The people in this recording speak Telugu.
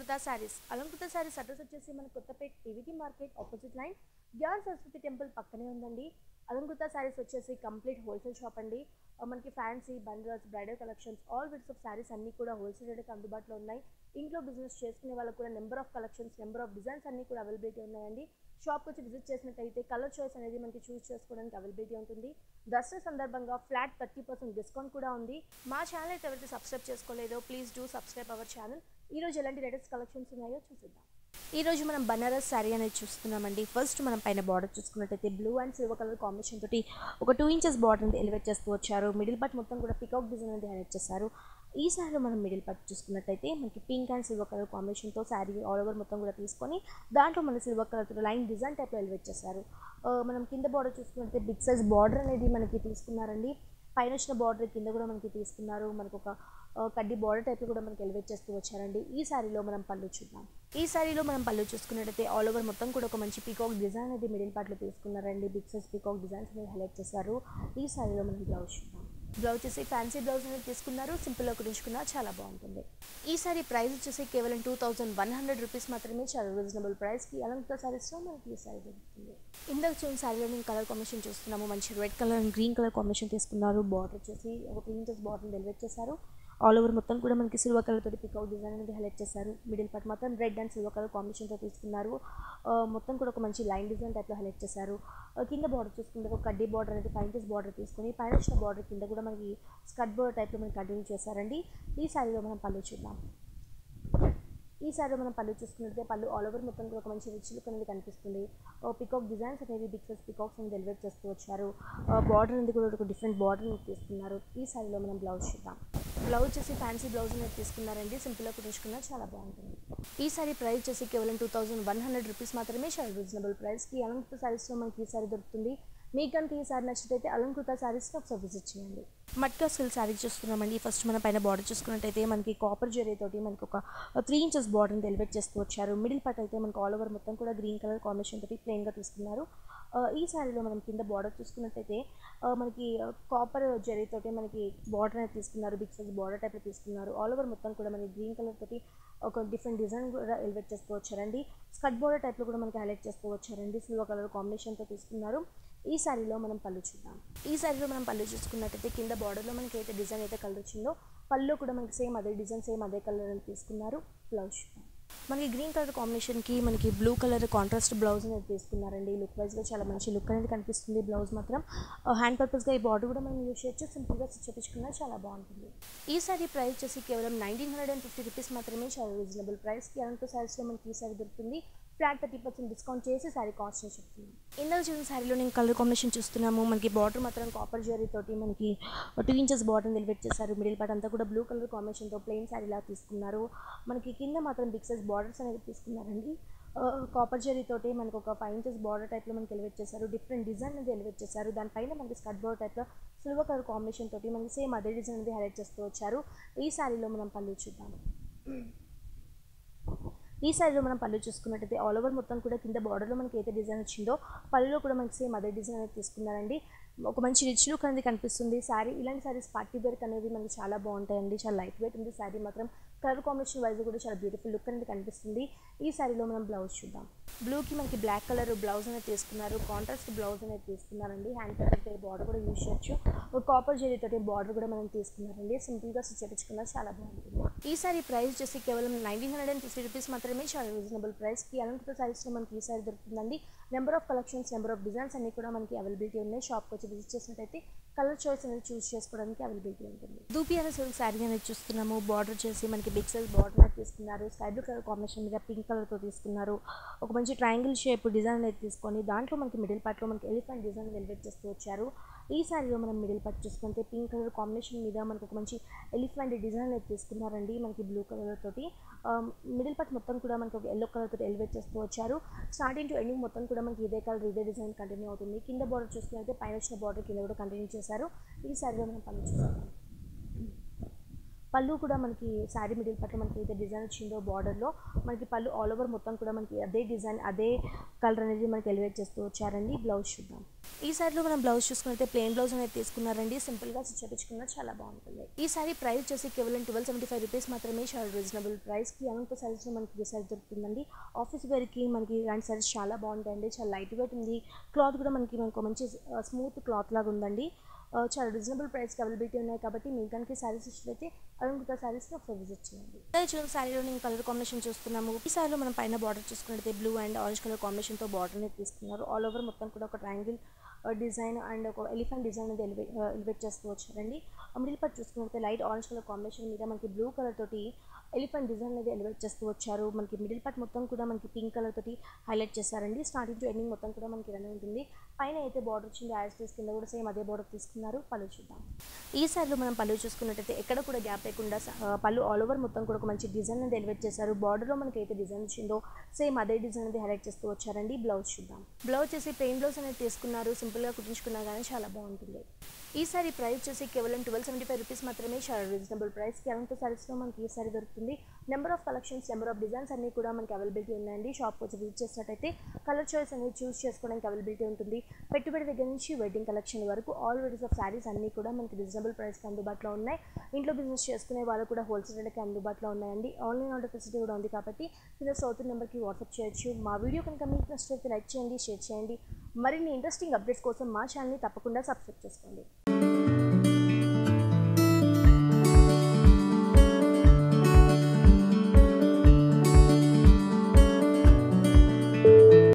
అలంకృత శారీస్ అలంకృత శారీస్ అడ్రస్ వచ్చేసి మన Kothapeta PVT market opposite line Gnan Saraswati temple పక్కనే ఉందండి అలంకృత శారీస్ వచ్చేసి కంప్లీట్ హోల్సేల్ షాప్ అండి ఆ, మనకి fancy bundles bridal collections all విడ్స్ ఆఫ్ శారీస్ అన్నీ కూడా హోల్సేల్ రేట్కి అందుబాటులో ఉన్నాయి ఇంట్లో బిజినెస్ చేసుకునే వాళ్ళకి కూడా number of collections number of designs అన్నీ కూడా అవైలబిలిటీ ఉన్నాయండి షాప్కి వచ్చి విజిట్ చేసినట్టయితే కలర్ చాయిస్ అనేది మనకి చూస్ చేసుకోవడానికి అవైలబిలిటీ ఉంటుంది దసరా సందర్భంగా ఫ్లాట్ థర్టీ పర్సెంట్ డిస్కౌంట్ కూడా ఉంది మా ఛానల్ అయితే ఎవరైతే సబ్స్క్రైబ్ చేసుకోలేదో please do subscribe our channel ఈ రోజు ఎలాంటి లేటెస్ట్ కలెక్షన్స్ ఉన్నాయో చూసిద్దాం ఈ రోజు మనం బనారస్ శారీ అనేది చూస్తున్నామండి ఫస్ట్ మనం పైన బార్డర్ చూసుకున్నట్టయితే blue and silver colour combination తోటి ఒక టూ ఇంచెస్ బార్డర్ అనేది ఎలివేట్ చేస్తూ వచ్చారు మిడిల్ పార్ట్ మొత్తం కూడా పికాక్ డిజైన్ అనేది హైలైట్ చేశారు ఈ శారీలో మనం మిడిల్ పార్ట్ చూసుకున్నట్టయితే మనకి పింక్ అండ్ సిల్వర్ కలర్ కాంబినేషన్తో శారీ ఆల్ ఓవర్ మొత్తం కూడా తీసుకొని దాంట్లో మన సిల్వర్ కలర్తో లైన్ డిజైన్ టైప్లో ఎలివేట్ చేశారు ఆ, మనం కింద బార్డర్ చూసుకున్నట్టయితే బిగ్ సైజ్ బార్డర్ అనేది మనకి తీసుకున్నారండి పైన వచ్చిన బార్డర్ కింద కూడా మనకి తీసుకున్నారు మనకు ఒక ఆ, కడ్డీ బార్డర్ టైప్ కూడా మనకి ఎలివేట్ చేస్తూ వచ్చారండి ఈ శారీలో మనం పళ్ళు చూద్దాం ఈ శారీలో మనం పళ్ళు చూసుకున్నట్టయితే ఆల్ ఓవర్ మొత్తం కూడా ఒక మంచి పీకాక్ డిజైన్ అనేది మిడిల్ పార్ట్లో తీసుకున్నారండి బిగ్ సైజ్ పీకాక్ డిజైన్స్ అనేది హైలైట్ చేశారు ఈ శారీలో మనం బ్లౌజ్ చూద్దాం బ్లౌజ్ వచ్చేసి ఫ్యాన్సీ బ్లౌజ్ అనేది తీసుకున్నారు సింపుల్గా కుట్టించుకున్నా చాలా బాగుంటుంది ఈ సారీ ప్రైస్ వచ్చేసి కేవలం two thousand one hundred rupees మాత్రమే చాలా రీజనబుల్ ప్రైస్కి అలంకృత సారీస్లో మనకి ఈ సారీ దొరుకుతుంది ఇందాక చూసిన సారీలో నేను కలర్ కాంబినేషన్ చూస్తున్నాము మంచి red colour and green colour combination తీసుకున్నారు బార్డర్ వచ్చేసి ఒక త్రీ ఇంచెస్ బార్డర్ డెలివేట్ చేశారు ఆల్ ఓవర్ మొత్తం కూడా మనకి సిల్వర్ కలర్ తోటి పికౌట్ డిజైన్ అనేది హైలైట్ చేశారు మిడిల్ పార్ట్ మొత్తం రెడ్ అండ్ సిల్వర్ కలర్ కాంబినేషన్తో తీసుకున్నారు ఆ, మొత్తం కూడా ఒక మంచి లైన్ డిజైన్ టైప్లో హైలైట్ చేశారు ఆ, కింద బార్డర్ చూసుకుంటే ఒక కడ్డీ బార్డర్ అనేది ఫైవ్ ఇంచెస్ బార్డర్ తీసుకొని పైన వచ్చిన బార్డర్ కింద కూడా మనకి స్కట్ బార్డర్ టైప్లో మనకి కంటిన్యూ చేశారండి ఈ శారీలో మనం పళ్ళు చూద్దాం ఈ సారీ మనం పళ్ళు చూసుకున్నట్లయితే పళ్ళు ఆల్ ఓవర్ మొత్తం కూడా ఒక మంచి రిచ్ లుక్ అనేది కనిపిస్తుంది పికాక్ డిజైన్స్ అనేవి బిగ్ సైజ్ పికాక్స్ అనేది డెలివేట్ చేస్తూ వచ్చారు బార్డర్ అనేది కూడా ఒక డిఫరెంట్ బార్డర్ తీసుకున్నారు ఈ సారీలో మనం బ్లౌజ్ చూద్దాం బ్లౌజ్ వచ్చేసి ఫ్యాన్సీ బ్లౌజ్ అనేది తీసుకున్నారండి సింపుల్గా కుట్టించుకున్నా చాలా బాగుంటుంది ఈ సారీ ప్రైస్ వచ్చేసి కేవలం two thousand one hundred rupees మాత్రమే చాలా రీజనబుల్ ప్రైస్కి అలంకృత సారీస్లో మనకి ఈ సారీ దొరుకుతుంది మీకు కనుక ఈ సారీ నచ్చినట్టయితే అలంకృత సారీస్కి ఒకసారి విజిట్ చేయండి మట్కా సిల్క్ శారీ చూస్తున్నామండి ఫస్ట్ మన పైన బార్డర్ చూసుకున్నట్టయితే మనకి కాపర్ జరీ తోటి మనకి ఒక త్రీ ఇంచెస్ బార్డర్ని ఎలివేట్ చేస్తూ వచ్చారు మిడిల్ పార్ట్ అయితే మనకి ఆల్ ఓవర్ మొత్తం కూడా గ్రీన్ కలర్ కాంబినేషన్ తోటి ప్లెయిన్గా తీసుకున్నారు ఆ, ఈ శారీలో మనం కింద బార్డర్ చూసుకున్నట్టయితే ఆ, మనకి కాపర్ జరీతోటి మనకి బార్డర్ అనేది తీసుకున్నారు బిగ్ సైజ్ బార్డర్ టైప్లో తీసుకున్నారు ఆల్ ఓవర్ మొత్తం కూడా మనకి గ్రీన్ కలర్ తోటి ఒక డిఫరెంట్ డిజైన్ కూడా ఎలివేట్ చేస్తూ వచ్చారండి స్కట్ బార్డర్ టైప్లో కూడా మనకి హైలైట్ చేస్తూ వచ్చారండి సిల్వర్ కలర్ కాంబినేషన్తో తీసుకున్నారు ఈ శారీలో మనం పళ్ళు చూద్దాం ఈ శారీలో మనం పళ్ళు చూసుకున్నట్టయితే కింద బార్డర్లో మనకి అయితే డిజైన్ అయితే కలర్ వచ్చిందో పళ్ళు కూడా మనకి సేమ్ అదే డిజైన్ సేమ్ అదే కలర్ అని తీసుకున్నారు బ్లౌజ్ చూద్దాం మనకి గ్రీన్ కలర్ కాంబినేషన్కి మనకి బ్లూ కలర్ కాంట్రాస్ట్ బ్లౌజ్ అనేది తీసుకున్నారండి లుక్ వైజ్గా చాలా మంచి లుక్ అనేది కనిపిస్తుంది బ్లౌజ్ మాత్రం హ్యాండ్ పర్పస్గా ఈ బార్డర్ కూడా మనం యూజ్ చేయొచ్చు సింపుల్గా స్టిచ్ చేపించుకున్నా చాలా బాగుంటుంది ఈ సారీ ప్రైస్ వచ్చేసి కేవలం nineteen hundred and fifty rupees మాత్రమే చాలా రీజనబుల్ ప్రైస్కి అనంత శారీస్లో మనకి ఈ సారీ దొరుకుతుంది ఫ్లాట్ థర్టీ పర్సెంట్ డిస్కౌంట్ చేసి శారీ కాస్ట్ అని చెప్తున్నాను ఇందాక చూసిన శారీలో నేను కలర్ కాంబినేషన్ చూస్తున్నాము మనకి బార్డర్ మాత్రం కాపర్ జరీ తోటి మనకి టూ ఇంచెస్ బార్డర్ ఎలివేట్ చేశారు మిడిల్ పార్ట్ అంతా కూడా బ్లూ కలర్ కాంబినేషన్తో ప్లెయిన్ శారీలా తీసుకున్నారు మనకి కింద మాత్రం బిగ్ సైజ్ బార్డర్స్ అనేది తీసుకున్నారండి కాపర్ జరీ తోటి మనకు ఒక ఫైవ్ ఇంచెస్ బార్డర్ టైప్లో మనకి ఎలివేట్ చేశారు డిఫరెంట్ డిజైన్ అనేది ఎలివేట్ చేశారు దానిపైన మనకి స్కట్ బార్డర్ టైప్లో సిల్వర్ కలర్ కాంబినేషన్ తోటి మనకి సేమ్ అదే డిజైన్ అనేది హైలైట్ చేస్తూ వచ్చారు ఈ శారీలో మనం పళ్ళు చూద్దాం ఈ సైడ్లో మనం పళ్ళు చూసుకున్నట్టయితే ఆల్ ఓవర్ మొత్తం కూడా కింద బార్డర్లో మనకి అయితే డిజైన్ వచ్చిందో పళ్ళులో కూడా మనకి సేమ్ అదే డిజైన్ అనేది తీసుకున్నారండి ఒక మంచి రిచ్ లుక్ అనేది కనిపిస్తుంది శారీ ఇలాంటి శారీస్ పార్టీ వేర్కి అనేది మనకి చాలా బాగుంటాయండి చాలా లైట్ వెయిట్ ఉంది శారీ మాత్రం కలర్ కాంబినేషన్ వైజ్ కూడా చాలా బ్యూటిఫుల్ లుక్ అనేది కనిపిస్తుంది ఈ శారీలో మనం బ్లౌజ్ చూద్దాం బ్లూకి మనకి బ్లాక్ కలర్ బ్లౌజ్ అనేది తీసుకున్నారు కాంట్రాస్ట్ బ్లౌజ్ అనేది తీసుకున్నారండి హ్యాండ్ పర్ఫెక్ట్ బార్డర్ కూడా యూజ్ చేయొచ్చు ఒక కాపర్ జరీతోటి బార్డర్ కూడా మనం తీసుకున్నారండి సింపుల్గా స్టిచ్ చేయించుకున్నా చాలా బాగుంటుంది ఈ సారీ ప్రైస్ వచ్చేసి కేవలం nineteen hundred and fifty rupees మాత్రమే చాలా రీజనబుల్ ప్రైస్కి అనంతపురం సారీస్లో మనకి ఈ సారీ దొరుకుతుందండి number of collections number of designs అన్ని కూడా మనకి అవైలబిలిటీ ఉన్నాయి షాప్కి వచ్చి విజిట్ చేసినట్టయితే కలర్ చాయిస్ అనేది చూస్ చేసుకోవడానికి అవైలబిలిటీ ఉంటుంది దూపి అనే సిల్క్ శారీ అనేది చూస్తున్నాము బార్డర్ చేసి మనకి బిగ్ సైజ్ బార్డర్ అనేది తీసుకున్నారు స్కై బ్లూ కలర్ కాంబినేషన్ మీద పింక్ కలర్తో తీసుకున్నారు ఒక మంచి ట్రయాంగిల్ షేప్ డిజైన్ అనేది తీసుకొని దాంట్లో మనకి మిడిల్ పార్ట్లో మనకి ఎలిఫెంట్ డిజైన్ ఎలివేట్ చేస్తూ వచ్చారు ఈ శారీలో మనం మిడిల్ పార్ట్ చూసుకుంటే పింక్ కలర్ కాంబినేషన్ మీద మనకు ఒక మంచి ఎలిఫెంట్ డిజైన్ అనేది తీసుకున్నారండి మనకి బ్లూ కలర్ తోటి మిడిల్ పార్ట్ మొత్తం కూడా మనకి ఒక ఎల్లో కలర్ తోటి ఎలివేట్ చేస్తూ వచ్చారు స్టార్టింగ్ టు ఎండింగ్ మొత్తం కూడా మనకి ఇదే కలర్ ఇదే డిజైన్ కంటిన్యూ అవుతుంది కింద బార్డర్ చూసుకుంటే పైన వచ్చిన బార్డర్ కింద కూడా కంటిన్యూ చేశారు ఈ శారీలో మనం పని చూస్తాం పళ్ళు కూడా మనకి శారీ మిడిల్ పట్ల మనకి అయితే డిజైన్ వచ్చిందో బార్డర్లో మనకి పళ్ళు ఆల్ ఓవర్ మొత్తం కూడా మనకి అదే డిజైన్ అదే కలర్ అనేది మనకి ఎలివేట్ చేస్తూ వచ్చారండి బ్లౌజ్ చూద్దాం ఈ సారీలో మనం బ్లౌజ్ చూసుకుంటే ప్లెయిన్ బ్లౌజ్ అనేది తీసుకున్నారండి సింపుల్గా స్టిచ్ చేయించుకున్నా చాలా బాగుంటుంది ఈ సారీ ప్రైస్ వచ్చేసి కేవలం ట్వెల్వ్ సెవెంటీ ఫైవ్ రూపీస్ మాత్రమే చాలా రీజనబుల్ ప్రైస్కి అనంత సారీస్లో మనకి ఈ సారీ దొరుకుతుందండి ఆఫీస్ వేర్కి మనకి ఇలాంటి సారీస్ చాలా బాగుంటాయండి చాలా లైట్ వెయిట్ ఉంది క్లాత్ కూడా మనకి మనకు మంచి స్మూత్ క్లాత్ లాగా ఉందండి ఆ, చాలా రీజనబుల్ ప్రైస్కి అవైలబిలిటీ ఉన్నాయి కాబట్టి మీకు కనుక సారీస్ ఇష్టమైతే అరుణ్ సారీస్ని ఒకసారి విజిట్ చేయండి అదే చూడండి సారీలో నేను కలర్ కాంబినేషన్ చూస్తున్నాము ఈ సారీలో మనం పైన బార్డర్ చూసుకున్నట్లయితే బ్లూ అండ్ ఆరెంజ్ కలర్ కాంబినేషన్తో బార్డర్ అనేది తీసుకున్నారు ఆల్ ఓవర్ మొత్తం కూడా ఒక ట్రయాంగిల్ డిజైన్ అండ్ ఒక ఎలిఫెంట్ డిజైన్ అనేది ఎలివేట్ ఎలివేట్ చేస్తూ వచ్చారండి మిడిల్ పార్ట్ చూసుకున్నట్లయితే లైట్ ఆరెంజ్ కలర్ కాంబినేషన్ మీద మనకి బ్లూ కలర్ తోటి ఎలిఫెంట్ డిజైన్ అనేది ఎలివేట్ చేస్తూ వచ్చారు మనకి మిడిల్ పార్ట్ మొత్తం కూడా మనకి పింక్ కలర్ తోటి హైలైట్ చేశారండి స్టార్టింగ్ టు ఎండింగ్ మొత్తం కూడా మనకి ఇలానే ఉంటుంది పైన అయితే బార్డర్ వచ్చింది యాజ్ టీస్ కింద కూడా సేమ్ అదే బార్డర్ తీసుకున్నారు పళ్ళు చూద్దాం ఈ సైడ్లో మనం పళ్ళు చూసుకున్నట్టయితే ఎక్కడ కూడా గ్యాప్ లేకుండా స- ఆ, పళ్ళు ఆల్ ఓవర్ మొత్తం కూడా ఒక మంచి డిజైన్ అనేది ఎలివేట్ చేశారు బార్డర్లో మనకి అయితే డిజైన్ వచ్చిందో సేమ్ అదే డిజైన్ అనేది హైలైట్ చేస్తూ వచ్చారండి బ్లౌజ్ చూద్దాం బ్లౌజ్ చేసి ప్లెయిన్ బ్లౌజ్ అనేది తీసుకున్నారు సింపుల్గా కుట్టించుకున్నా కానీ చాలా బాగుంటుంది ఈ సారీ ప్రైస్ వచ్చేసి కేవలం ట్వెల్వ్ సెవెంటీ ఫైవ్ రూపీస్ మాత్రమే చాలా రీజనబుల్ ప్రైస్ కరెంట్ సారీస్లో మనకి ఈ సారీ దొరుకుతుంది number of collections number of designs అన్నీ కూడా మనకి అవైలబిలిటీ ఉన్నాయండి షాప్ వచ్చి విజిట్ చేసినట్టయితే కలర్ చాయిస్ అనేది చూస్ చేసుకోవడానికి అవైలబిలిటీ ఉంటుంది పెట్టుబడి దగ్గర నుంచి వెడ్డింగ్ కలెక్షన్ వరకు ఆల్ వెరైటీస్ ఆఫ్ సారీస్ అన్నీ కూడా మనకి రీజనబుల్ ప్రైస్కి అందుబాటులో ఉన్నాయి ఇంట్లో బిజినెస్ చేసుకునే వాళ్ళు కూడా హోల్సేల్ రేట్కి అందుబాటులో ఉన్నాయండి ఆన్లైన్ ఆర్డర్ ఫెసిలిటీ కూడా ఉంది కాబట్టి కింద సౌత్ నెంబర్కి వాట్సాప్ చేయొచ్చు మా వీడియో కనుక మీకు నచ్చినట్లయితే లైక్ చేయండి షేర్ చేయండి మరిన్ని ఇంట్రెస్టింగ్ అప్డేట్స్ కోసం మా ఛానల్ని తప్పకుండా సబ్స్క్రైబ్ చేసుకోండి